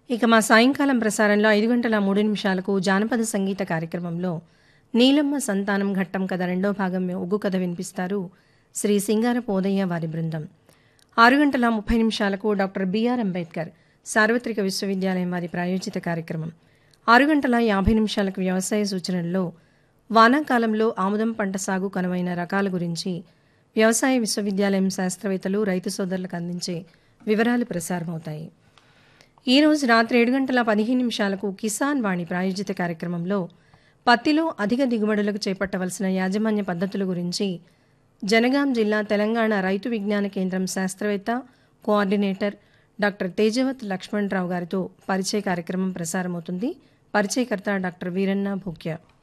ఇక మా సాయంకాలం ప్రసారంలో ఐదు గంటల మూడు నిమిషాలకు జానపద సంగీత కార్యక్రమంలో నీలమ్మ సంతానం ఘట్టం కథ రెండో భాగం ఒగ్గు కథ వినిపిస్తారు శ్రీ సింగారపు ఓదయ్య వారి బృందం ఆరు గంటల ముప్పై నిమిషాలకు డాక్టర్ బిఆర్ అంబేద్కర్ సార్వత్రిక విశ్వవిద్యాలయం వారి ప్రాయోజిత కార్యక్రమం ఆరు గంటల యాభై నిమిషాలకు వ్యవసాయ సూచనల్లో వానాకాలంలో ఆముదం పంట సాగు కనువైన రకాల గురించి వ్యవసాయ విశ్వవిద్యాలయం శాస్త్రవేత్తలు రైతు సోదరులకు అందించే వివరాలు ప్రసారమవుతాయి ఈ రోజు రాత్రి ఏడు గంటల పదిహేను నిమిషాలకు కిసాన్ వాణి ప్రాయోజిత కార్యక్రమంలో పత్తిలో అధిక దిగుబడులకు చేపట్టవలసిన యాజమాన్య పద్ధతుల గురించి జనగాం జిల్లా తెలంగాణ రైతు విజ్ఞాన కేంద్రం శాస్త్రవేత్త కోఆర్డినేటర్ డాక్టర్ తేజవత్ లక్ష్మణరావు గారితో పరిచయ కార్యక్రమం ప్రసారమవుతుంది పరిచయకర్త డాక్టర్ వీరన్న భూక్య